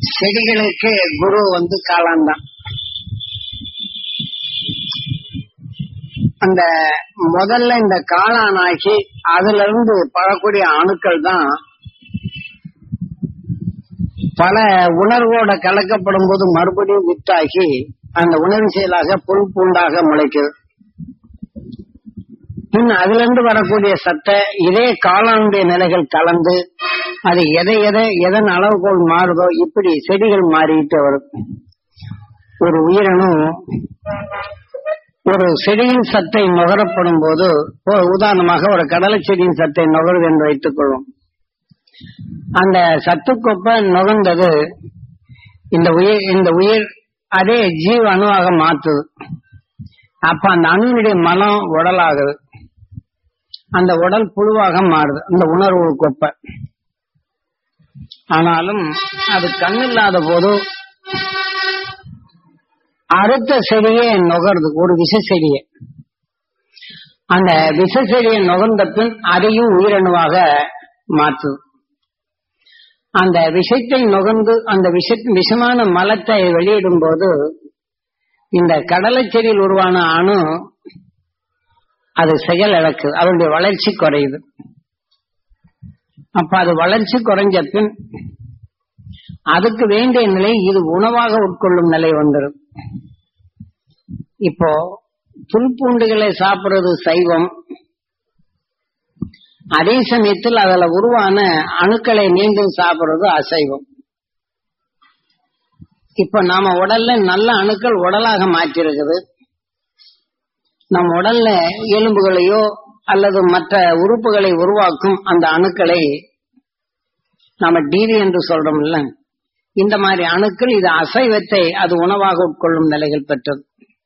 செடிகளுக்கு குரு வந்து காளான் தான் அந்த முதல்ல இந்த காளானாக்கி அதுல இருந்து பழக்கூடிய அணுக்கள் தான் பல உணர்வோட கலக்கப்படும் போது மறுபடியும் வித்தாகி அந்த உணர்வு செயலாக புல் பூண்டாக முளைக்குது இன்னும் அதுல இருந்து வரக்கூடிய சத்தை இதே காளானுடைய நிலைகள் கலந்து அது எதை எதை எதன் அளவுகோல் மாறுதோ இப்படி செடிகள் மாறிட்டு வரும் ஒரு உயிரினும் ஒரு செடியின் சத்தை நுகரப்படும் போது ஒரு உதாரணமாக ஒரு கடலை செடியின் சத்தை நுகருது என்று வைத்துக் கொள்வோம் அந்த சத்துக்கொப்ப நுகர்ந்தது இந்த உயிர் இந்த உயிர் அதே ஜீவ அணுவாக மாத்துது அப்ப அந்த அணுவினுடைய மனம் உடலாகுது அந்த உடல் புழுவாக மாறுது அந்த உணர்வு கொப்ப ஆனாலும் அது கண்ணில்லாத போது அடுத்த செடியே நுகருது ஒரு விஷ செடியை அந்த விஷ செடியை நுகர்ந்த பின் அதையும் உயிரணுவாக மாற்றுது அந்த விஷத்தை நுகர்ந்து அந்த விஷ விஷமான மலத்தை வெளியிடும் போது இந்த கடலை செடியில் உருவான அணு அது செயல் இழக்குது அதனுடைய வளர்ச்சி குறையுது அப்ப அது வளர்ச்சி குறைஞ்ச பின் அதுக்கு வேண்டிய நிலை இது உணவாக உட்கொள்ளும் நிலை வந்துடும் இப்போ புல் பூண்டுகளை சாப்பிடுறது சைவம் அதே சமயத்தில் அதுல உருவான அணுக்களை மீண்டும் சாப்பிடுறது அசைவம் இப்ப நாம உடல்ல நல்ல அணுக்கள் உடலாக மாற்றிருக்குது நம் உடல்ல எலும்புகளையோ அல்லது மற்ற உறுப்புகளை உருவாக்கும் அந்த அணுக்களை நாம டிவி என்று சொல்றோம்ல இந்த மாதிரி அணுக்கள் இது அசைவத்தை அது உணவாக உட்கொள்ளும் நிலைகள் பெற்றது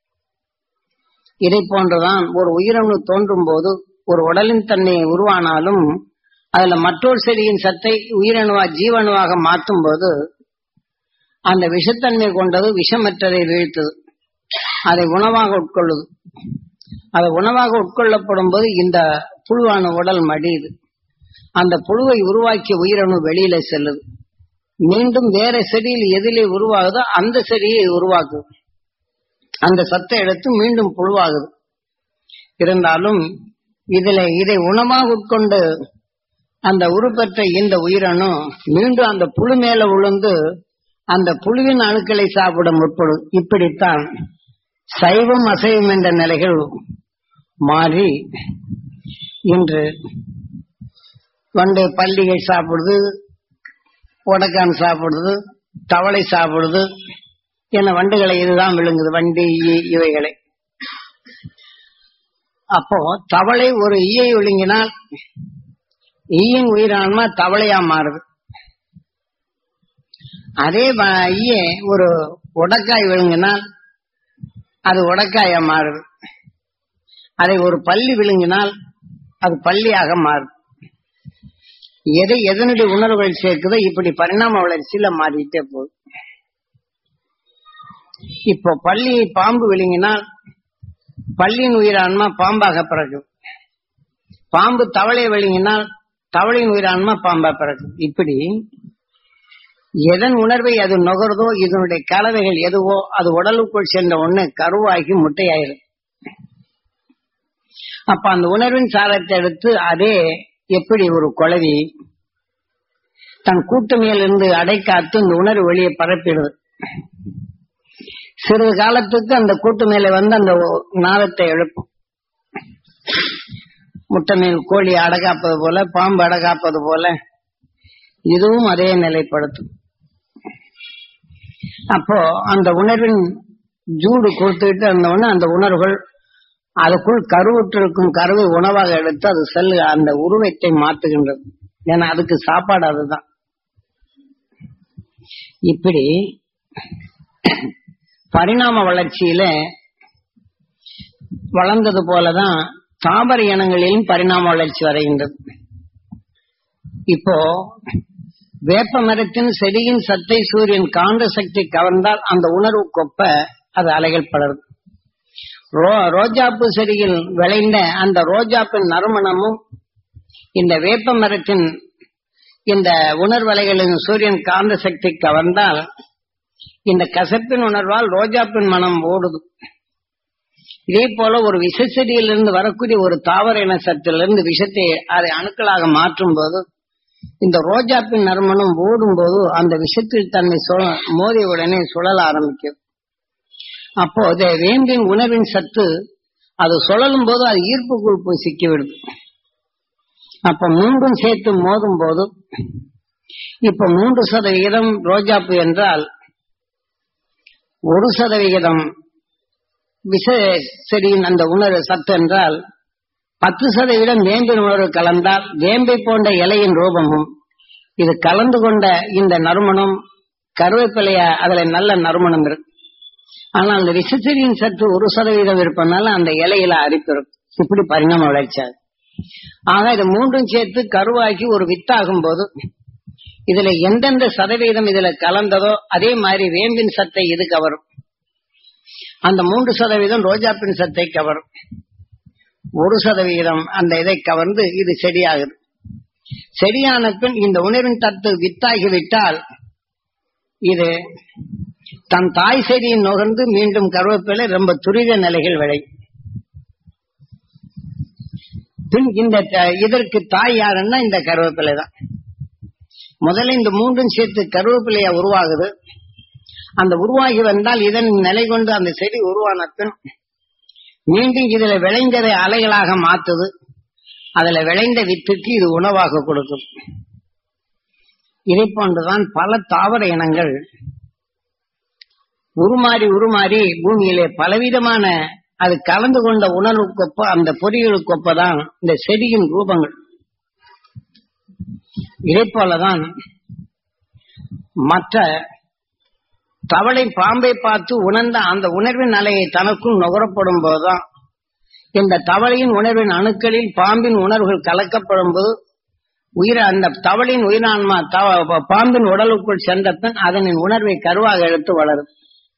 இதை போன்றுதான் ஒரு உயிரணு தோன்றும் போது ஒரு உடலின் தன்மை உருவானாலும் அதுல மற்றொரு செடியின் சத்தை உயிரணுவா ஜீவணுவாக மாற்றும் போது அந்த விஷத்தன்மை கொண்டது விஷமற்றதை வீழ்த்தது அதை உணவாக உட்கொள்ளுது அதை உணவாக உட்கொள்ளப்படும் போது இந்த புழுவான உடல் மடியுது அந்த புழுவை உருவாக்கிய உயிரணு வெளியில செல்லுது மீண்டும் வேற செடியில் எதிலே உருவாகுதோ அந்த செடியை உருவாக்குது அந்த சத்தை எடுத்து மீண்டும் புழுவாகுது இருந்தாலும் இதுல இதை உணவாக உட்கொண்டு அந்த உருப்பெற்ற இந்த உயிரணு மீண்டும் அந்த புழு மேல விழுந்து அந்த புழுவின் அணுக்களை சாப்பிட முற்படும் இப்படித்தான் சைவம் அசைவம் என்ற நிலைகள் மாறி இன்று வண்டு பள்ளிகள் சாப்பிடுது உடக்கான் சாப்பிடுது தவளை சாப்பிடுது என வண்டுகளை இதுதான் விழுங்குது வண்டி ஈ இவைகளை அப்போ தவளை ஒரு ஈயை விழுங்கினால் ஈயின் உயிரான்மா தவளையா மாறுது அதே ஈய ஒரு உடக்காய் விழுங்கினால் அது உடக்காயா மாறுது அதை ஒரு பள்ளி விழுங்கினால் அது பள்ளியாக மாறுது எதை எதனுடைய உணர்வுகள் சேர்க்குதோ இப்படி பரிணாம வளர்ச்சியில மாறிட்டே போகுது இப்போ பள்ளியை பாம்பு விழுங்கினால் பள்ளியின் உயிரான்மா பாம்பாக பிறக்கும் பாம்பு தவளை விழுங்கினால் தவளையின் உயிரான்மா பாம்பா பிறக்கும் இப்படி எதன் உணர்வை அது நுகர்தோ இதனுடைய கலவைகள் எதுவோ அது உடலுக்குள் சென்ற ஒண்ணு கருவாகி முட்டையாயிரும் அப்ப அந்த உணர்வின் சாரத்தை எடுத்து அதே எப்படி ஒரு குழவி தன் கூட்டு மேலிருந்து அடை காத்து இந்த உணர்வு வெளியே பரப்பிடுது சிறிது காலத்துக்கு அந்த கூட்டு மேலே வந்து அந்த நாதத்தை எழுப்பும் முட்டை மேல் கோழி அடகாப்பது போல பாம்பு அடகாப்பது போல இதுவும் அதே நிலைப்படுத்தும் அப்போ அந்த உணர்வின் ஜூடு கொடுத்துக்கிட்டு அந்த அந்த உணர்வுகள் அதுக்குள் கருவுற்றிருக்கும் கருவை உணவாக எடுத்து அது செல் அந்த உருவத்தை மாத்துகின்றது ஏன்னா அதுக்கு சாப்பாடு அதுதான் இப்படி பரிணாம வளர்ச்சியில வளர்ந்தது போலதான் தாவர இனங்களிலும் பரிணாம வளர்ச்சி வருகின்றது இப்போ வேப்ப மரத்தின் செடியின் சத்தை சூரியன் காந்த சக்தி கவர்ந்தால் அந்த உணர்வு கொப்ப அது அலைகள் படருது ரோஜாப்பு செடியில் விளைந்த அந்த ரோஜாப்பின் நறுமணமும் இந்த வேப்ப மரத்தின் இந்த உணர்வலைகளின் சூரியன் காந்த சக்தி கவர்ந்தால் இந்த கசப்பின் உணர்வால் ரோஜாப்பின் மனம் ஓடுது இதே போல ஒரு விஷச்செடியிலிருந்து வரக்கூடிய ஒரு தாவர இன சத்திலிருந்து விஷத்தை அதை அணுக்களாக மாற்றும் போது இந்த ரோஜாப்பின் நறுமணம் ஓடும் போது அந்த விஷத்தில் தன்னை மோதிய உடனே சுழல ஆரம்பிக்கும் அப்போ அது வேம்பின் உணவின் சத்து அது சுழலும் போது அது ஈர்ப்புக்குள் போய் சிக்கிவிடுது அப்ப மூன்றும் சேர்த்து மோதும் போது இப்ப மூன்று சதவிகிதம் ரோஜாப்பு என்றால் ஒரு சதவிகிதம் விஷ செடியின் அந்த உணர்வு சத்து என்றால் பத்து சதவீதம் வேம்பின் உணர்வு கலந்தால் வேம்பை போன்ற இலையின் ரூபமும் இது கலந்து கொண்ட இந்த நறுமணம் கருவேப்பிலைய அதுல நல்ல நறுமணம் இருக்கு ஆனால் அந்த விஷச்செடியின் சத்து ஒரு சதவீதம் இருப்பதனால அந்த இலையில அரிப்பிருக்கும் இப்படி பரிணாம வளர்ச்சி ஆக இது மூன்றும் சேர்த்து கருவாக்கி ஒரு வித்தாகும் போது இதுல எந்தெந்த சதவீதம் இதுல கலந்ததோ அதே மாதிரி வேம்பின் சத்தை இது கவரும் அந்த மூன்று சதவீதம் ரோஜாப்பின் சத்தை கவரும் ஒரு சதவீதம் அந்த இதை கவர்ந்து இது செடியாகுது செடியான பின் இந்த உணர்வின் தத்து வித்தாகிவிட்டால் இது தன் தாய் செடியின் நுகர்ந்து மீண்டும் கருவேப்பிலை ரொம்ப துரித நிலைகள் விளையும் பின் இந்த இதற்கு தாய் யாருன்னா இந்த கருவேப்பிலை தான் முதல்ல இந்த மூன்றும் சேர்த்து கருவேப்பிலைய உருவாகுது அந்த உருவாகி வந்தால் இதன் நிலை கொண்டு அந்த செடி உருவான பின் மீண்டும் இதுல விளைந்ததை அலைகளாக மாத்துது அதுல விளைந்த வித்துக்கு இது உணவாக கொடுக்கும் இதை போன்றுதான் பல தாவர இனங்கள் உருமாறி உருமாறி பூமியிலே பலவிதமான அது கலந்து கொண்ட உணர்வுக்கொப்ப அந்த பொறிகளுக்கொப்ப தான் இந்த செடியின் ரூபங்கள் இதை போலதான் மற்ற தவளை பாம்பை பார்த்து உணர்ந்த அந்த உணர்வின் அலையை தனக்குள் நுகரப்படும் போதுதான் இந்த தவளையின் உணர்வின் அணுக்களில் பாம்பின் உணர்வுகள் கலக்கப்படும் போது உயிர அந்த தவளையின் உயிரான்மா பாம்பின் உடலுக்குள் சென்றபின் அதனின் உணர்வை கருவாக எடுத்து வளரும்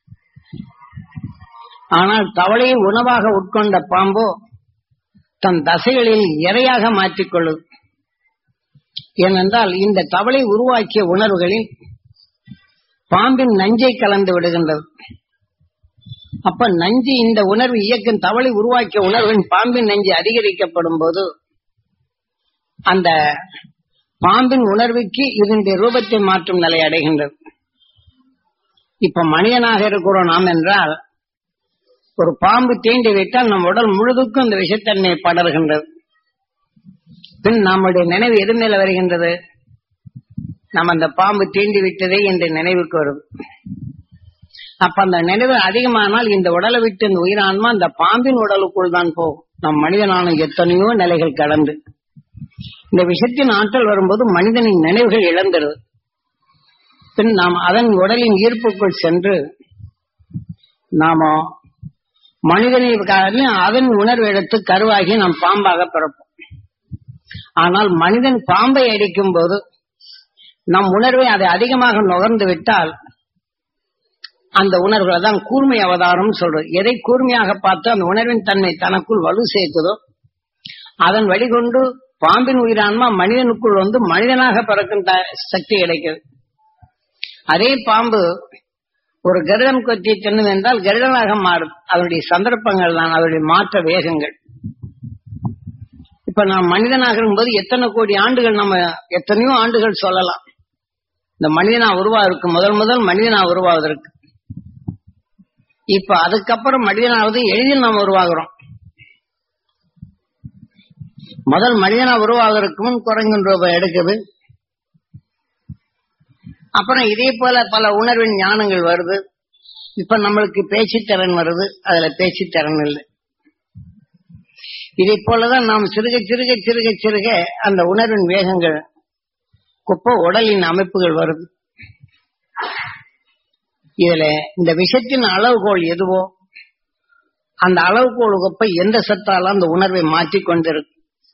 ஆனால் தவளையை உணவாக உட்கொண்ட பாம்போ தன் தசைகளில் இரையாக மாற்றிக்கொள்ளும் ஏனென்றால் இந்த தவளை உருவாக்கிய உணர்வுகளில் பாம்பின் நஞ்சை கலந்து விடுகின்றது அப்ப நஞ்சு இந்த உணர்வு இயக்கம் தவளை உருவாக்கிய உணர்வின் பாம்பின் நஞ்சு அதிகரிக்கப்படும் போது அந்த பாம்பின் உணர்வுக்கு இதனுடைய ரூபத்தை மாற்றும் நிலை அடைகின்றது இப்ப மனிதனாக இருக்கிறோம் நாம் என்றால் ஒரு பாம்பு தீண்டி விட்டால் நம் உடல் முழுதுக்கும் இந்த விஷத்தன்மை படர்கின்றது பின் நம்முடைய நினைவு எது மேல வருகின்றது நம்ம அந்த பாம்பு தீண்டி விட்டதே என்ற நினைவுக்கு வரும் அப்ப அந்த நினைவு அதிகமானால் இந்த உடலை விட்டு இந்த உயிரான்மா அந்த பாம்பின் உடலுக்குள் தான் போகும் நம் மனிதனான எத்தனையோ நிலைகள் கடந்து இந்த விஷத்தின் ஆற்றல் வரும்போது மனிதனின் நினைவுகள் இழந்துருது பின் நாம் அதன் உடலின் ஈர்ப்புக்குள் சென்று நாம மனிதனை அதன் உணர்வு எடுத்து கருவாகி நாம் பாம்பாக பிறப்போம் ஆனால் மனிதன் பாம்பை அடிக்கும் போது நம் உணர்வை அதை அதிகமாக நுகர்ந்து விட்டால் அந்த உணர்வுகளை தான் கூர்மை அவதாரம் சொல்றது எதை கூர்மையாக பார்த்து அந்த உணர்வின் தன்மை தனக்குள் வலு சேர்க்குதோ அதன் வழிகொண்டு பாம்பின் உயிரான்மா மனிதனுக்குள் வந்து மனிதனாக பிறக்கும் சக்தி கிடைக்குது அதே பாம்பு ஒரு கருடம் கொத்தி தின்னு என்றால் கருடனாக மாறும் அதனுடைய சந்தர்ப்பங்கள் தான் அதனுடைய மாற்ற வேகங்கள் இப்ப நாம் மனிதனாக இருக்கும்போது எத்தனை கோடி ஆண்டுகள் நம்ம எத்தனையோ ஆண்டுகள் சொல்லலாம் இந்த மனிதனா உருவாவதற்கு முதல் முதல் மனிதனா உருவாவதற்கு இப்ப அதுக்கப்புறம் மனிதனாவது எளிதில் நாம் உருவாகிறோம் முதல் மனிதனா உருவாவதற்கு முன் குரங்கின் ரூபாய் எடுக்குது அப்புறம் இதே போல பல உணர்வின் ஞானங்கள் வருது இப்ப நம்மளுக்கு பேச்சு திறன் வருது அதுல பேச்சு திறன் இல்லை இதை போலதான் நாம் சிறுக சிறுக சிறுக சிறுக அந்த உணர்வின் வேகங்கள் குப்ப உடலின் அமைப்புகள் வருது இதுல இந்த விஷத்தின் அளவுகோல் எதுவோ அந்த அளவுகோல் குப்பை எந்த சத்தாலும் அந்த உணர்வை மாற்றிக் கொண்டிருக்கு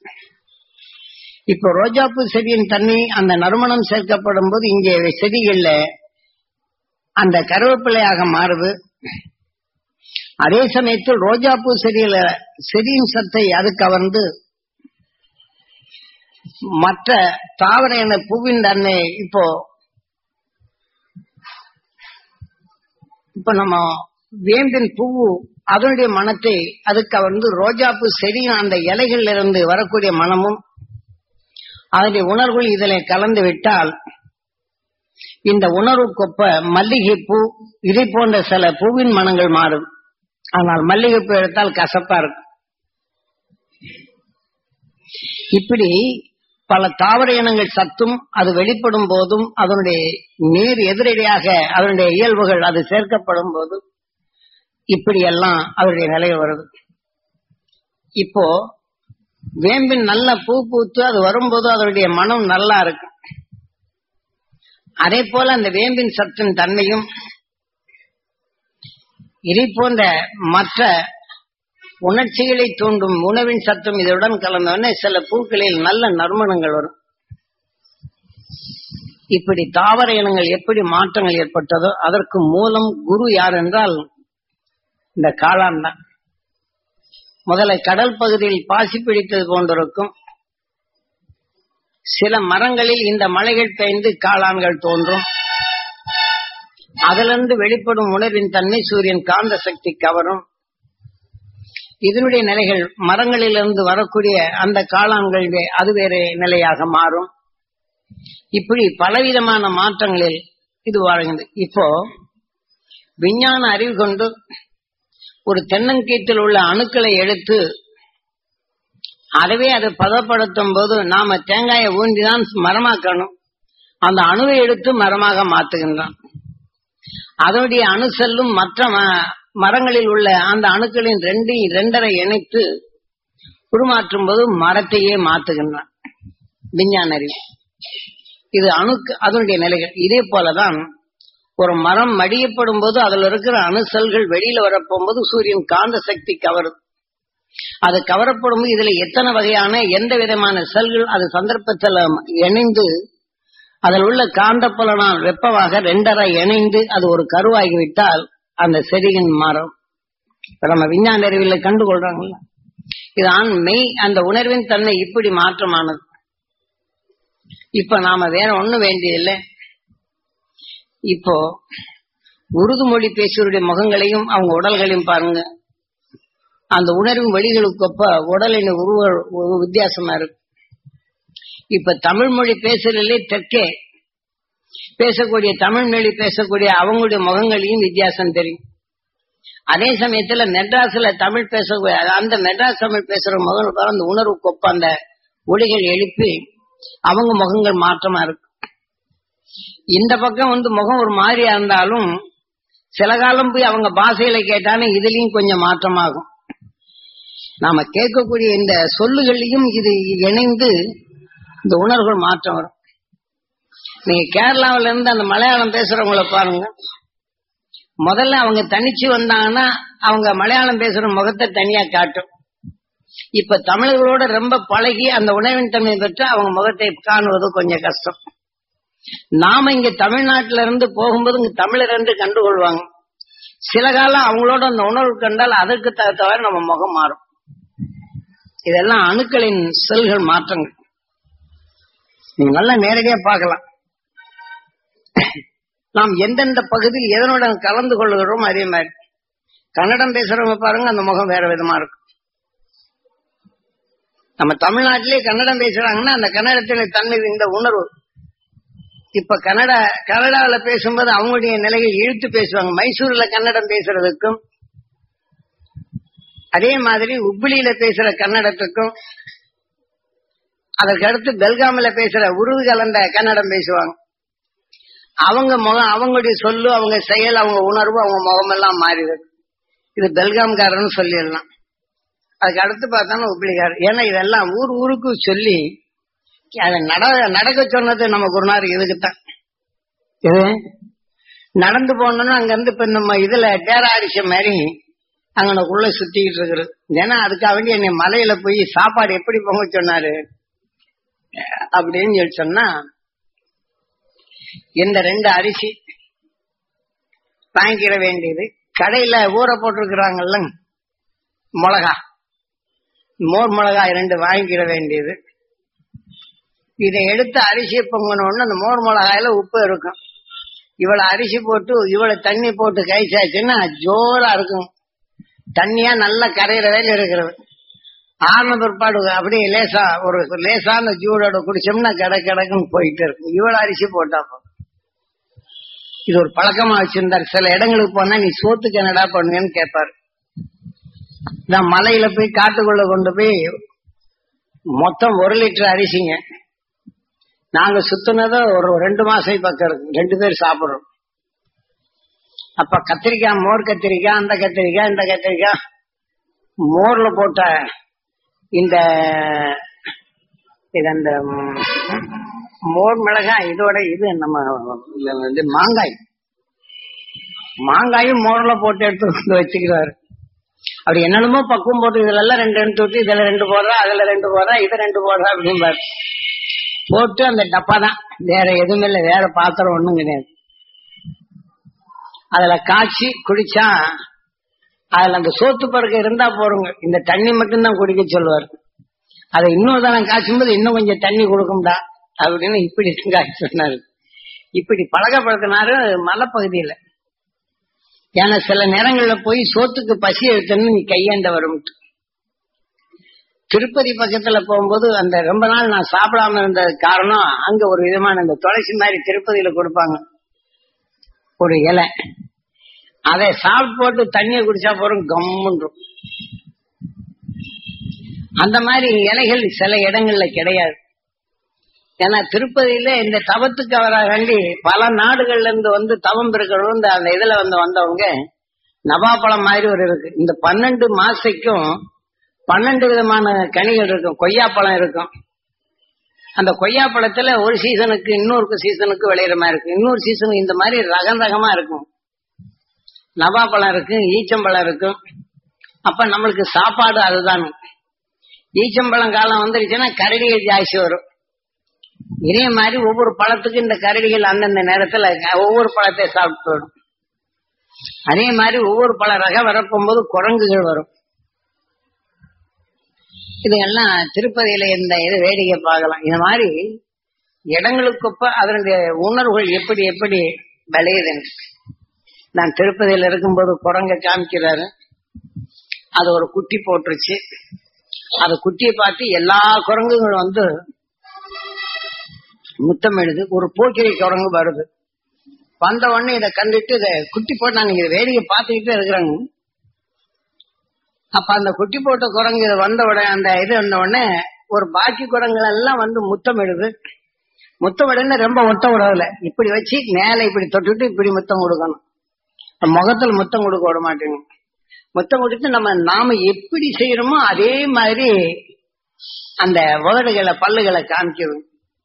இப்ப ரோஜாப்பூ செடியின் தண்ணி அந்த நறுமணம் சேர்க்கப்படும் போது இங்கே செடிகள்ல அந்த கருவேப்பிலையாக மாறுது அதே சமயத்தில் ரோஜாப்பூ செடியில செடியின் சத்தை அது கவர்ந்து மற்ற தாவர என பூவின் தன்மை இப்போ இப்ப நம்ம வேம்பின் பூவு அதனுடைய மனத்தை அதுக்கு வந்து ரோஜாப்பூ செடியின் அந்த இலைகள்ல இருந்து வரக்கூடிய மனமும் அதனுடைய உணர்வுகள் இதில் கலந்து விட்டால் இந்த உணர்வு கொப்ப மல்லிகைப்பூ இதை போன்ற சில பூவின் மனங்கள் மாறும் ஆனால் மல்லிகைப்பூ எடுத்தால் கசப்பா இருக்கும் இப்படி பல தாவர இனங்கள் சத்தும் அது வெளிப்படும் போதும் அதனுடைய நீர் எதிரடியாக அதனுடைய இயல்புகள் அது சேர்க்கப்படும் போதும் இப்படி எல்லாம் அவருடைய நிலை வருது இப்போ வேம்பின் நல்ல பூ பூத்து அது வரும்போது அதனுடைய மனம் நல்லா இருக்கும் அதே போல அந்த வேம்பின் சத்தின் தன்மையும் இதை போன்ற மற்ற உணர்ச்சிகளை தூண்டும் உணவின் சத்தம் இதனுடன் கலந்தவுடனே சில பூக்களில் நல்ல நறுமணங்கள் வரும் இப்படி தாவர இனங்கள் எப்படி மாற்றங்கள் ஏற்பட்டதோ அதற்கு மூலம் குரு யார் என்றால் இந்த காளான் தான் முதல்ல கடல் பகுதியில் பாசி பிடித்தது போன்றிருக்கும் சில மரங்களில் இந்த மலைகள் பெய்ந்து காளான்கள் தோன்றும் அதிலிருந்து வெளிப்படும் உணர்வின் தன்மை சூரியன் காந்த சக்தி கவரும் இதனுடைய நிலைகள் மரங்களிலிருந்து வரக்கூடிய அந்த காளான்கள் வே- அது வேறு நிலையாக மாறும் இப்படி பலவிதமான மாற்றங்களில் இது வாழ்கிறது இப்போ விஞ்ஞான அறிவு கொண்டு ஒரு தென்னங்கீட்டில் உள்ள அணுக்களை எடுத்து அதவே அதை பதப்படுத்தும் போது நாம தேங்காயை ஊண்டிதான் மரமாக்கணும் அந்த அணுவை எடுத்து மரமாக மாத்துகின்றான் அதனுடைய அணு செல்லும் மற்ற ம- மரங்களில் உள்ள அந்த அணுக்களின் ரெண்டு இரண்டரை இணைத்து உருமாற்றும் போது மரத்தையே மாத்துகின்றான் விஞ்ஞான அறிவு இது அணுக்கு அதனுடைய நிலைகள் இதே போலதான் ஒரு மரம் மடியப்படும் போது அதுல இருக்கிற அணு செல்கள் வெளியில வரப்போகும்போது சூரியன் காந்த சக்தி கவருது அது கவரப்படும் போது இதுல எத்தனை வகையான எந்த விதமான செல்கள் அது சந்தர்ப்பத்தில் இணைந்து அதில் உள்ள காந்த புலனால் வெப்பமாக ரெண்டரை இணைந்து அது ஒரு கருவாகிவிட்டால் அந்த செடியின் மரம் இப்ப நம்ம விஞ்ஞான அறிவியல கண்டுகொள்றாங்கல்ல இது ஆண் மெய் அந்த உணர்வின் தன்மை இப்படி மாற்றமானது இப்ப நாம வேற ஒண்ணும் வேண்டியதில்லை இப்போ உருது மொழி பேசுவருடைய முகங்களையும் அவங்க உடல்களையும் பாருங்க அந்த உணர்வின் வழிகளுக்கொப்ப உடலின் உருவ ஒரு வித்தியாசமா இருக்கு இப்ப தமிழ் மொழி பேசுறதுலே தெற்கே பேசக்கூடிய தமிழ் மொழி பேசக்கூடிய அவங்களுடைய முகங்களையும் வித்தியாசம் தெரியும் அதே சமயத்துல மெட்ராஸ்ல தமிழ் பேச அந்த மெட்ராஸ் தமிழ் பேசுற முகம் பாரு, அந்த உணர்வு கொப்ப அந்த ஒளிகள் எழுப்பி அவங்க முகங்கள் மாற்றமா இருக்கு இந்த பக்கம் வந்து முகம் ஒரு மாதிரியா இருந்தாலும் சில காலம் போய் அவங்க பாஷையில கேட்டானே இதுலயும் கொஞ்சம் மாற்றமாகும் நாம கேட்கக்கூடிய இந்த சொல்லுகளையும் இது இணைந்து இந்த உணர்வுகள் மாற்றம் வரும் நீங்க கேரளாவில இருந்து அந்த மலையாளம் பேசுறவங்கள பாருங்க முதல்ல அவங்க தனிச்சு வந்தாங்கன்னா அவங்க மலையாளம் பேசுற முகத்தை தனியா காட்டும் இப்ப தமிழர்களோட ரொம்ப பழகி அந்த உணவின் தன்மை பெற்று அவங்க முகத்தை காணுவது கொஞ்சம் கஷ்டம் நாம இங்க தமிழ்நாட்டில இருந்து போகும்போது இங்க தமிழர் என்று கண்டுகொள்வாங்க சில காலம் அவங்களோட அந்த உணர்வு கண்டால் அதற்கு தகுந்தவாறு நம்ம முகம் மாறும் இதெல்லாம் அணுக்களின் செல்கள் மாற்றங்கள் நீங்க நல்லா நேரடியா பார்க்கலாம் நாம் எந்தெந்த பகுதியில் எதனுடன் கலந்து கொள்ளுகிறோம் அதே மாதிரி கன்னடம் பேசுறவங்க பாருங்க அந்த முகம் வேற விதமா இருக்கும் நம்ம தமிழ்நாட்டிலே கன்னடம் பேசுறாங்கன்னா அந்த கன்னடத்தில தன்மை இந்த உணர்வு இப்ப கன்னடா கன்னடாவில பேசும்போது அவங்களுடைய நிலையை இழுத்து பேசுவாங்க மைசூர்ல கன்னடம் பேசுறதுக்கும் அதே மாதிரி உப்பிலியில பேசுற கன்னடத்துக்கும் அதற்கு அடுத்து பெல்காமில பேசுற உருது கலந்த கன்னடம் பேசுவாங்க அவங்க முகம் அவங்களுடைய சொல்லு அவங்க செயல் அவங்க உணர்வு அவங்க முகம் எல்லாம் மாறிடுது இது பெல்காம்காரன்னு சொல்லிடலாம் அதுக்கு அடுத்து பார்த்தோம்னா உப்பிலிக்காரர் ஏன்னா இதெல்லாம் ஊர் ஊருக்கு சொல்லி அதை நட நடக்க சொன்னது நம்ம குருநார் இதுக்குத்தான் இது நடந்து போனோம்னா அங்க இருந்து இப்ப நம்ம இதுல டேராரிச மாதிரி அங்கனக்குள்ள சுத்திக்கிட்டு இருக்கிறது ஏன்னா அதுக்காக வேண்டி என்னை மலையில போய் சாப்பாடு எப்படி பொங்க சொன்னாரு அப்படின்னு சொல்லி சொன்னா இந்த ரெண்டு அரிசி வாங்கிக்கிட வேண்டியது கடையில ஊற போட்டிருக்கிறாங்கல்ல மிளகா மோர் மிளகாய் ரெண்டு வாங்கிக்கிட வேண்டியது இதை எடுத்து அரிசியை பொங்கணும்னு அந்த மோர் மிளகாயில உப்பு இருக்கும் இவ்வளவு அரிசி போட்டு இவ்வளவு தண்ணி போட்டு கைச்சாச்சுன்னா ஜோரா இருக்கும் தண்ணியா நல்ல கரையிற வேலை இருக்கிறது ஆன பிற்பாடு அப்படியே லேசா ஒரு லேசான ஜூடோட குடிச்சோம்னா கடை கிடக்குன்னு போயிட்டு இருக்கும் இவ்வளவு அரிசி போட்டா போதும். இது ஒரு பழக்கமா வச்சிருந்தாரு சில இடங்களுக்கு போனா நீ சோத்துக்கு என்னடா பண்ணுங்கன்னு கேட்பாரு நான் மலையில போய் காட்டுக்குள்ள கொண்டு போய் மொத்தம் ஒரு லிட்டர் அரிசிங்க நாங்க சுத்தினது ஒரு ரெண்டு மாசம் பக்கம் இருக்கு ரெண்டு பேர் சாப்பிடுறோம் அப்ப கத்திரிக்காய் மோர் கத்திரிக்காய் அந்த கத்திரிக்காய் இந்த கத்திரிக்காய் மோர்ல போட்ட இந்த இது அந்த ம், மோர் மிளகாய் இதோட இது நம்ம இதுல வந்து மாங்காய் மாங்காயும் மோர்ல போட்டு எடுத்து வந்து வச்சுக்கிறாரு அப்படி என்னென்னமோ பக்குவம் போட்டு இதுல எல்லாம் ரெண்டு ரெண்டு தொட்டு இதுல ரெண்டு போடுறா அதுல ரெண்டு போடுறா இது ரெண்டு போடுறா அப்படிம்பாரு போட்டு அந்த டப்பா தான் வேற எதுவும் இல்லை வேற பாத்திரம் ஒண்ணும் கிடையாது அதுல காய்ச்சி குடிச்சா அதுல அந்த சோத்து பறக்க இருந்தா போறோங்க இந்த தண்ணி மட்டும்தான் குடிக்க சொல்லுவார் அதை இன்னொரு தரம் காய்ச்சும் போது இன்னும் கொஞ்சம் தண்ணி கொடுக்கும்டா அப்படின்னு இப்படி காய்ச்சி சொன்னாரு இப்படி பழக்கப்படுத்தினாரு மலைப்பகுதியில ஏன்னா சில நேரங்கள்ல போய் சோத்துக்கு பசி எடுத்துன்னு நீ கையாண்ட வரும் திருப்பதி பக்கத்துல போகும்போது அந்த ரொம்ப நாள் நான் சாப்பிடாம இருந்த காரணம் அங்க ஒரு விதமான இந்த துளசி மாதிரி திருப்பதியில கொடுப்பாங்க ஒரு இலை அதை சாப்பிட்டு போட்டு தண்ணியை குடிச்சா போறோம் கம்முன்றும் அந்த மாதிரி இலைகள் சில இடங்கள்ல கிடையாது ஏன்னா திருப்பதியில இந்த தவத்துக்கு அவராண்டி பல நாடுகள்ல இருந்து வந்து தவம் இருக்கிறவங்க இந்த அந்த இதுல வந்து வந்தவங்க நவாப்பழம் மாதிரி ஒரு இருக்கு இந்த பன்னெண்டு மாசைக்கும் பன்னெண்டு விதமான கனிகள் இருக்கும் கொய்யாப்பழம் இருக்கும் அந்த கொய்யாப்பழத்துல ஒரு சீசனுக்கு இன்னொரு சீசனுக்கு விளையிற மாதிரி இருக்கும் இன்னொரு சீசனுக்கு இந்த மாதிரி ரகம் ரகமா இருக்கும் நவாப்பழம் இருக்கு ஈச்சம்பழம் இருக்கும் அப்ப நம்மளுக்கு சாப்பாடு அதுதான் ஈச்சம்பழம் காலம் வந்துருச்சுன்னா கரடிகள் ஜாஸ்தி வரும் இதே மாதிரி ஒவ்வொரு பழத்துக்கும் இந்த கரடிகள் அந்தந்த நேரத்துல ஒவ்வொரு பழத்தை சாப்பிட்டு வரும் அதே மாதிரி ஒவ்வொரு பழ ரகம் வரப்போகும்போது குரங்குகள் வரும் இதெல்லாம் திருப்பதியில இந்த இது வேடிக்கை பார்க்கலாம் இந்த மாதிரி இடங்களுக்கொப்ப அதனுடைய உணர்வுகள் எப்படி எப்படி விளையுதுன்னு நான் திருப்பதியில இருக்கும்போது குரங்க காமிக்கிறாரு அது ஒரு குட்டி போட்டுருச்சு அந்த குட்டியை பார்த்து எல்லா குரங்குகளும் வந்து முத்தமிடுது ஒரு போக்கிரி குரங்கு வருது வந்த உடனே இதை கண்டுட்டு இதை குட்டி போட்டு நாங்க இதை வேடிக்கை பார்த்துக்கிட்டே இருக்கிறாங்க அப்ப அந்த குட்டி போட்ட குரங்கு இது வந்த உடனே அந்த இது வந்த உடனே ஒரு பாக்கி குரங்குகள் எல்லாம் வந்து முத்தமிடுது முத்தமிடுன்னு ரொம்ப ஒட்ட விடல இப்படி வச்சு மேல இப்படி தொட்டுட்டு இப்படி முத்தம் கொடுக்கணும் முகத்துல முத்தம் கொடுக்க விட மாட்டேங்க முத்தம் கொடுத்து நம்ம நாம எப்படி செய்யறோமோ அதே மாதிரி அந்த உதடுகளை பல்லுகளை காமிக்கணும்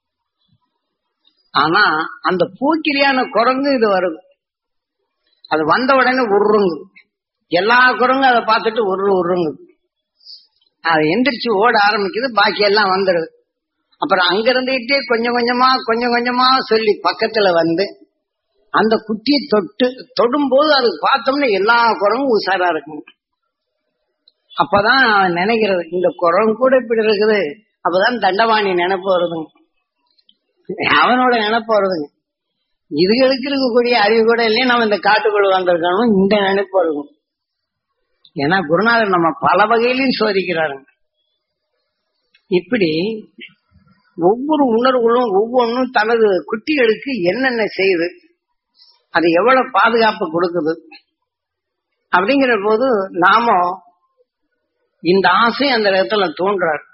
ஆனா அந்த பூக்கிரியான குரங்கு இது வருது அது வந்த உடனே உருங்க எல்லா குரங்கும் அதை பார்த்துட்டு உரு உருங்க அது எந்திரிச்சு ஓட ஆரம்பிக்குது பாக்கி எல்லாம் வந்துடுது அப்புறம் அங்க இருந்துகிட்டே கொஞ்சம் கொஞ்சமா கொஞ்சம் கொஞ்சமா சொல்லி பக்கத்துல வந்து அந்த குட்டியை தொட்டு தொடும்போது அது பார்த்தோம்னா எல்லா குரங்கும் உஷாரா இருக்கும் அப்பதான் அவன் நினைக்கிறது இந்த குரங்கு கூட இப்படி இருக்குது அப்பதான் தண்டவாணி நினைப்பு வருதுங்க அவனோட நினைப்பு வருதுங்க இதுகளுக்கு இருக்கக்கூடிய அறிவு கூட இல்லையே நம்ம இந்த காட்டுக்குள்ள வந்திருக்கணும் இந்த நினைப்பு வருகும் ஏன்னா குருநாதர் நம்ம பல வகையிலையும் சோதிக்கிறாருங்க இப்படி ஒவ்வொரு உணர்வுகளும் ஒவ்வொன்றும் தனது குட்டிகளுக்கு என்னென்ன செய்யுது அது எவ்வளவு பாதுகாப்பு கொடுக்குது அப்படிங்கிற போது நாம இந்த ஆசை அந்த இடத்துல தோன்றார்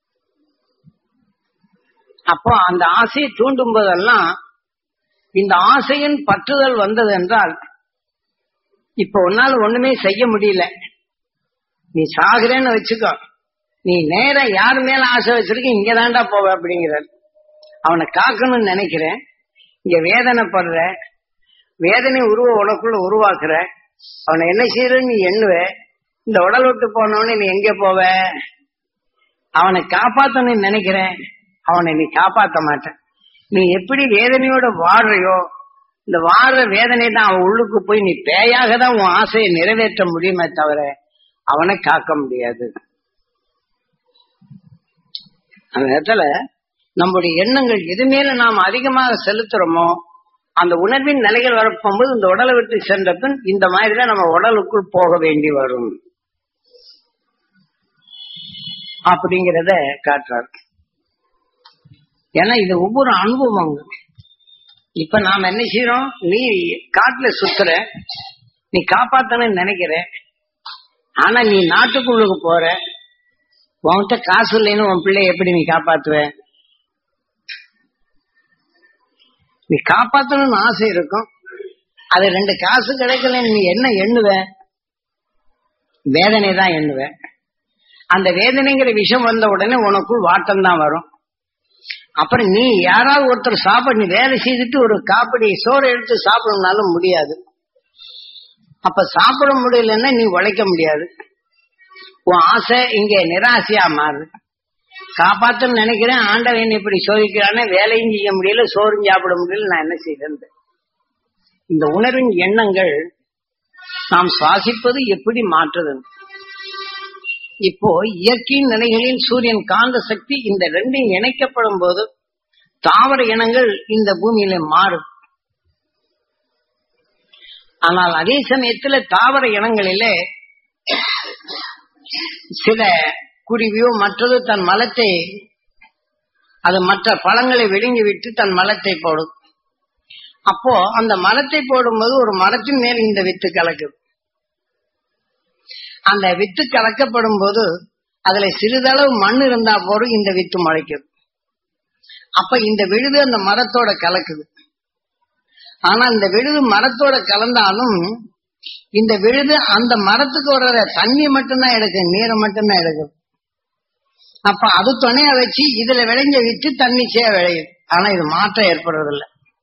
அப்போ அந்த ஆசையை தூண்டும் போதெல்லாம் இந்த ஆசையின் பற்றுதல் வந்தது என்றால் இப்ப உன்னால ஒண்ணுமே செய்ய முடியல நீ சாகுறேன்னு வச்சுக்கோ நீ நேர யார் மேல ஆசை வச்சிருக்க இங்க தாண்டா போவ அப்படிங்கிறார் அவனை காக்கணும்னு நினைக்கிறேன் இங்க வேதனைப்படுற வேதனை உருவ உனக்குள்ள உருவாக்குற அவனை என்ன செய்யறன்னு நீ எண்ணுவ இந்த உடல் விட்டு போனவனே நீ எங்க போவ அவனை காப்பாத்தணும்னு நினைக்கிறேன் அவனை நீ காப்பாத்த மாட்ட நீ எப்படி வேதனையோட வாடுறையோ இந்த வாடுற வேதனை தான் அவன் உள்ளுக்கு போய் நீ பேயாக தான் உன் ஆசையை நிறைவேற்ற முடியுமே தவிர அவனை காக்க முடியாது அந்த இடத்துல நம்முடைய எண்ணங்கள் எது மேல நாம் அதிகமாக செலுத்துறோமோ அந்த உணர்வின் நிலைகள் வரப்போகும்போது இந்த உடலை விட்டு சென்ற பின் இந்த மாதிரிதான் நம்ம உடலுக்குள் போக வேண்டி வரும் அப்படிங்கிறத காட்டுறார் ஏன்னா இது ஒவ்வொரு அனுபவங்க இப்ப நாம என்ன செய்யறோம் நீ காட்டுல சுத்துற நீ காப்பாத்தணும்னு நினைக்கிற ஆனா நீ நாட்டுக்குள்ளுக்கு போற உன்கிட்ட காசு இல்லைன்னு உன் பிள்ளைய எப்படி நீ காப்பாத்துவ நீ காப்பாத்தணும்னு ஆசை இருக்கும் அது ரெண்டு காசு கிடைக்கலன்னு நீ என்ன எண்ணுவ வேதனை தான் எண்ணுவ அந்த வேதனைங்கிற விஷயம் வந்த உடனே உனக்குள் வாட்டம் தான் வரும் அப்புறம் நீ யாராவது ஒருத்தர் சாப்பிட நீ வேலை செய்துட்டு ஒரு காப்படி சோறு எடுத்து சாப்பிடணும்னாலும் முடியாது அப்ப சாப்பிட முடியலன்னா நீ உழைக்க முடியாது உன் ஆசை இங்க நிராசையா மாறுது காப்பாத்தன்னு நினைக்கிறேன் ஆண்டவன் இப்படி சோதிக்கிறானே வேலையும் செய்ய முடியல சோறும் சாப்பிட முடியல நான் என்ன செய்யறது இந்த உணர்வின் எண்ணங்கள் நாம் சுவாசிப்பது எப்படி மாற்றுது இப்போ இயற்கையின் நிலைகளில் சூரியன் காந்த சக்தி இந்த ரெண்டையும் இணைக்கப்படும் போது தாவர இனங்கள் இந்த பூமியில மாறும் ஆனால் அதே சமயத்துல தாவர இனங்களிலே சில குருவியோ மற்றது தன் மலத்தை அது மற்ற பழங்களை விழுங்கி விட்டு தன் மலத்தை போடும் அப்போ அந்த மலத்தை போடும்போது ஒரு மரத்தின் மேல் இந்த வித்து கலக்குது அந்த வித்து கலக்கப்படும் போது அதுல சிறிதளவு மண் இருந்தா போதும் இந்த வித்து முளைக்குது அப்ப இந்த விழுது அந்த மரத்தோட கலக்குது ஆனா இந்த விழுது மரத்தோட கலந்தாலும் இந்த விழுது அந்த மரத்துக்கு வர்ற தண்ணி மட்டும்தான் எடுக்கும் நீரை மட்டும்தான் எடுக்கும் அப்ப அது துணையா வச்சு இதுல விளைஞ்ச வித்து தண்ணிச்சையா விளையுது ஆனா இது மாற்றம் ஏற்படுறதில்லை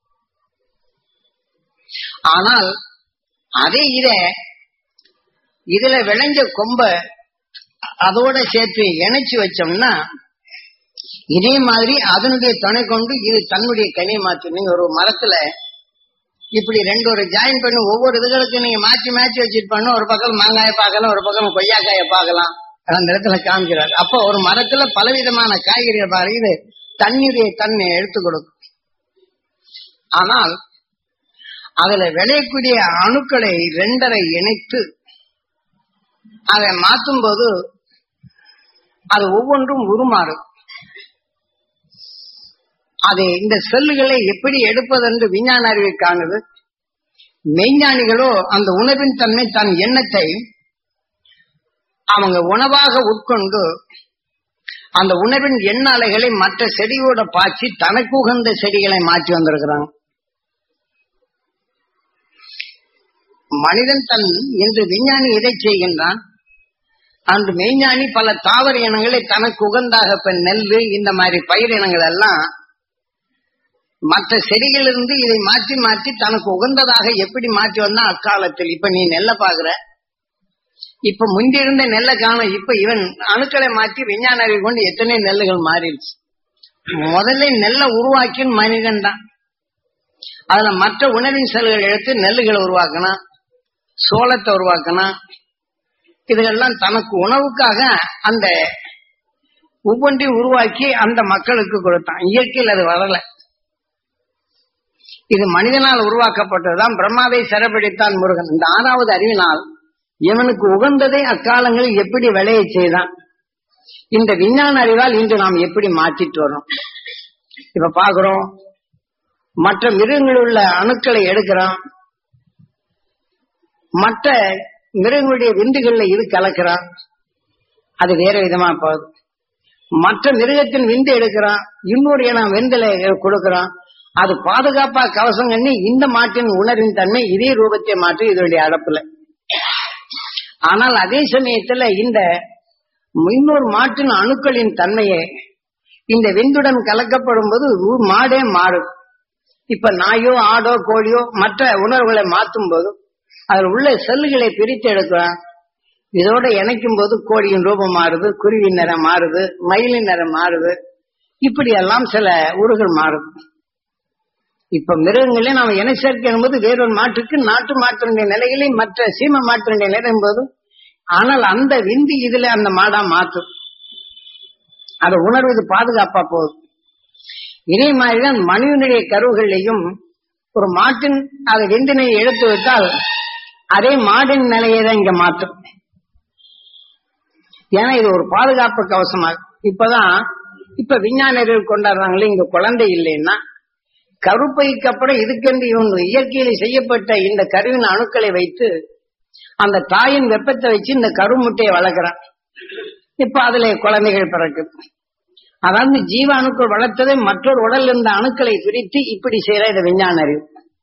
ஆனால் அதே இத இதுல விளைஞ்ச கொம்ப அதோட சேர்த்து இணைச்சு வச்சோம்னா இதே மாதிரி அதனுடைய துணை கொண்டு இது தன்னுடைய கனியை மாற்றும் நீங்க ஒரு மரத்துல இப்படி ரெண்டு ஒரு ஜாயின் பண்ணி ஒவ்வொரு இதுகளுக்கு நீங்க மாற்றி மாற்றி வச்சுட்டு பண்ண ஒரு பக்கம் மாங்காய பார்க்கலாம் ஒரு பக்கம் கொய்யாக்காய பார்க்கலாம் அந்த இடத்துல காமிக்கிறார் அப்போ ஒரு மரத்துல பலவிதமான காய்கறிகள் பாருங்க இது தண்ணியுடைய தன்மை எடுத்து கொடுக்கும் ஆனால் அதுல விளையக்கூடிய அணுக்களை ரெண்டரை இணைத்து அதை மாற்றும் போது அது ஒவ்வொன்றும் உருமாறும் அது இந்த செல்லுகளை எப்படி எடுப்பதென்று விஞ்ஞான அறிவை காணுது மெய்ஞானிகளோ அந்த உணவின் தன்மை தன் எண்ணத்தை அவங்க உணவாக உட்கொண்டு அந்த உணவின் எண்ண அலைகளை மற்ற செடியோட பாய்ச்சி தனக்கு உகந்த செடிகளை மாற்றி வந்திருக்கிறாங்க மனிதன் தன் என்று விஞ்ஞானி எதை செய்கின்றான் அன்று மெய்ஞானி பல தாவர இனங்களை தனக்கு உகந்தாக இப்ப நெல்லு இந்த மாதிரி பயிர் இனங்கள் எல்லாம் மற்ற செடிகளிலிருந்து இதை மாற்றி மாற்றி தனக்கு உகந்ததாக எப்படி மாற்றி வந்தா அக்காலத்தில் இப்ப நீ நெல்லை பாக்குற இப்ப முந்தி இருந்த நெல்லை காணும் இப்ப இவன் அணுக்களை மாற்றி விஞ்ஞான அறிவு கொண்டு எத்தனை நெல்லுகள் மாறிடுச்சு முதல்ல நெல்லை உருவாக்கி மனிதன் தான் அதுல மற்ற உணவின் செல்கள் எடுத்து நெல்லுகளை உருவாக்கணும் சோளத்தை உருவாக்கணும் இதெல்லாம் தனக்கு உணவுக்காக அந்த ஒவ்வொன்றையும் உருவாக்கி அந்த மக்களுக்கு கொடுத்தான் இயற்கையில் அது வரல இது மனிதனால் உருவாக்கப்பட்டதுதான் பிரம்மாவை சிறப்பிடித்தான் முருகன் இந்த ஆறாவது அறிவினால் இவனுக்கு உகந்ததை அக்காலங்களில் எப்படி விளைய செய்தான் இந்த விஞ்ஞான அறிவால் இன்று நாம் எப்படி மாற்றிட்டு வரோம் இப்ப பாக்குறோம் மற்ற மிருகங்களில் உள்ள அணுக்களை எடுக்கிறோம் மற்ற மிருகங்களுடைய விந்துகள்ல இது கலக்கிறான் அது வேற விதமா போகுது மற்ற மிருகத்தின் விந்து எடுக்கிறான் இன்னொரு இனம் விந்துல கொடுக்கிறான் அது பாதுகாப்பா கவசம் கண்ணி இந்த மாட்டின் உணர்வின் தன்மை இதே ரூபத்தை மாற்றி இதனுடைய அடப்புல ஆனால் அதே சமயத்துல இந்த இன்னொரு மாட்டின் அணுக்களின் தன்மையை இந்த விந்துடன் கலக்கப்படும் போது மாடே மாறும் இப்ப நாயோ ஆடோ கோழியோ மற்ற உணர்வுகளை மாற்றும் போது அதில் உள்ள செல்லுகளை பிரித்து எடுக்கிறான் இதோட இணைக்கும் போது கோழியின் ரூபம் மாறுது குருவின் நிறம் மாறுது மயிலின் நிறம் மாறுது இப்படி எல்லாம் சில உருகள் மாறுது இப்ப மிருகங்களே நாம இன சேர்க்கை என்பது வேறொரு மாட்டுக்கு நாட்டு மாற்றினுடைய நிலைகளை மற்ற சீம மாற்றினுடைய நிலை என்பது ஆனால் அந்த விந்து இதுல அந்த மாடா மாற்றும் அதை உணர்வது பாதுகாப்பா போகுது இதே மாதிரிதான் மனிதனுடைய கருவுகளையும் ஒரு மாட்டின் அது விந்தினை எடுத்து விட்டால் அதே மாடின் நிலையை தான் இங்க மாற்றும் ஏன்னா இது ஒரு பாதுகாப்பு கவசமா இப்பதான் இப்ப விஞ்ஞானிகள் கொண்டாடுறாங்களே இங்க குழந்தை இல்லைன்னா கருப்பைக்கு அப்புறம் இதுக்கென்று இவங்க இயற்கையில் செய்யப்பட்ட இந்த கருவின் அணுக்களை வைத்து அந்த தாயின் வெப்பத்தை வச்சு இந்த கருமுட்டையை வளர்க்குறான் இப்ப அதுல குழந்தைகள் பிறக்குது அதாவது ஜீவ அணுக்கள் வளர்த்ததை மற்றொரு உடல் இருந்த அணுக்களை பிரித்து இப்படி செய்யற இந்த விஞ்ஞான அறிவு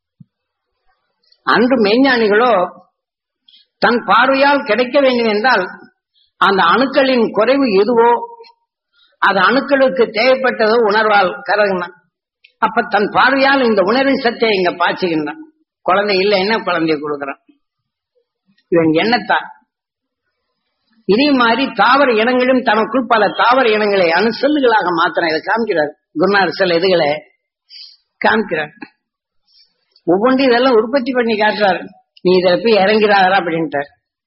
அன்று மெய்ஞானிகளோ தன் பார்வையால் கிடைக்க வேண்டும் என்றால் அந்த அணுக்களின் குறைவு எதுவோ அது அணுக்களுக்கு தேவைப்பட்டதோ உணர்வால் கரகுனான் அப்ப தன் பார்வையால் இந்த உணர்வின் சத்தை இங்க பாய்ச்சுகின்றான் குழந்தை இல்லைன்னா குழந்தைய கொடுக்கறான் இவன் எண்ணத்தான் இதே மாதிரி தாவர இனங்களும் தனக்குள் பல தாவர இனங்களை அணுசல்லுகளாக மாத்திரம் இதை காமிக்கிறார் குருநாதர் சில இதுகளை காமிக்கிறார் ஒவ்வொன்றும் இதெல்லாம் உற்பத்தி பண்ணி காட்டுறாரு நீ இதில் போய் இறங்கிறாரா அப்படின்ட்டார்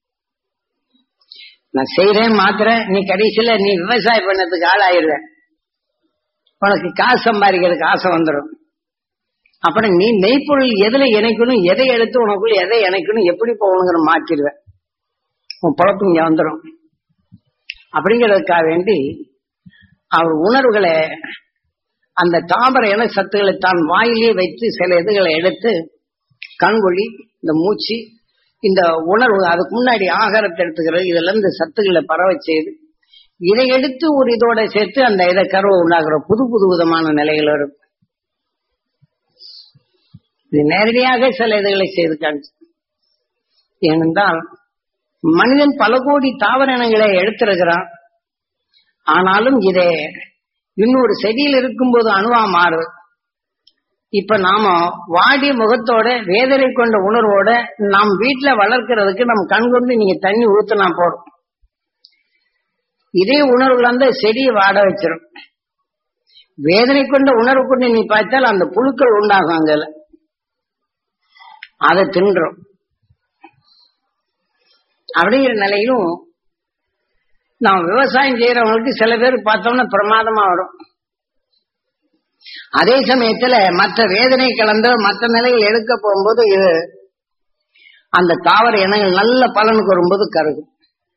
நான் செய்யறேன் மாத்துறேன் நீ கடைசியில நீ விவசாயம் பண்ணதுக்கு ஆளாயிருவ உனக்கு காசு சம்பாதிக்கிறதுக்கு ஆசை வந்துடும் அப்புறம் நீ மெய்ப்பொருள் எதுல இணைக்கணும் எதை எடுத்து உனக்குள்ள எதை இணைக்கணும் எப்படி போகணுங்கிற மாற்றிடுவேன் உன் பொழப்பு இங்க வந்துடும் அப்படிங்கிறதுக்காக வேண்டி அவர் உணர்வுகளை அந்த தாமர இன சத்துக்களை தான் வாயிலே வைத்து சில இதுகளை எடுத்து கண்கொழி இந்த மூச்சு இந்த உணர்வு அதுக்கு முன்னாடி ஆகாரத்தை எடுத்துக்கிறது இதுல இருந்து சத்துக்களை பரவ செய்து இதை எடுத்து ஒரு இதோட சேர்த்து அந்த இதை கருவை உண்டாகிற புது புது விதமான நிலைகள் வரும் இது நேரடியாக சில இதுகளை செய்து காமிச்சு ஏனென்றால் மனிதன் பல கோடி தாவர இனங்களை எடுத்திருக்கிறான் ஆனாலும் இதை இன்னொரு செடியில் இருக்கும்போது அணுவா மாறுது இப்ப நாம வாடிய முகத்தோட வேதனை கொண்ட உணர்வோட நாம் வீட்டுல வளர்க்கறதுக்கு நம்ம கண் கொண்டு நீங்க தண்ணி ஊத்துனா போடும் இதே உணர்வுகள் அந்த செடியை வாட வச்சிடும் வேதனை கொண்ட உணர்வு கொண்டு நீ பார்த்தால் அந்த புழுக்கள் உண்டாகும் அங்கல அதை தின்றோம் அப்படிங்கிற நிலையிலும் நாம் விவசாயம் செய்யறவங்களுக்கு சில பேர் பார்த்தோம்னா பிரமாதமா வரும் அதே சமயத்துல மற்ற வேதனை கலந்த மற்ற நிலையில் எடுக்க போகும்போது இது அந்த தாவர இனங்கள் நல்ல பலனுக்கு வரும்போது கருகும்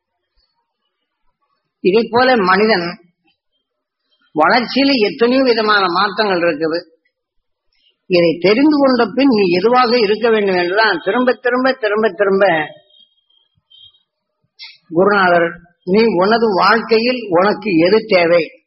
இதை போல மனிதன் வளர்ச்சியில எத்தனையோ விதமான மாற்றங்கள் இருக்குது இதை தெரிந்து கொண்ட பின் நீ எதுவாக இருக்க வேண்டும் என்றுதான் திரும்ப திரும்ப திரும்ப திரும்ப குருநாதர் நீ உனது வாழ்க்கையில் உனக்கு எது தேவை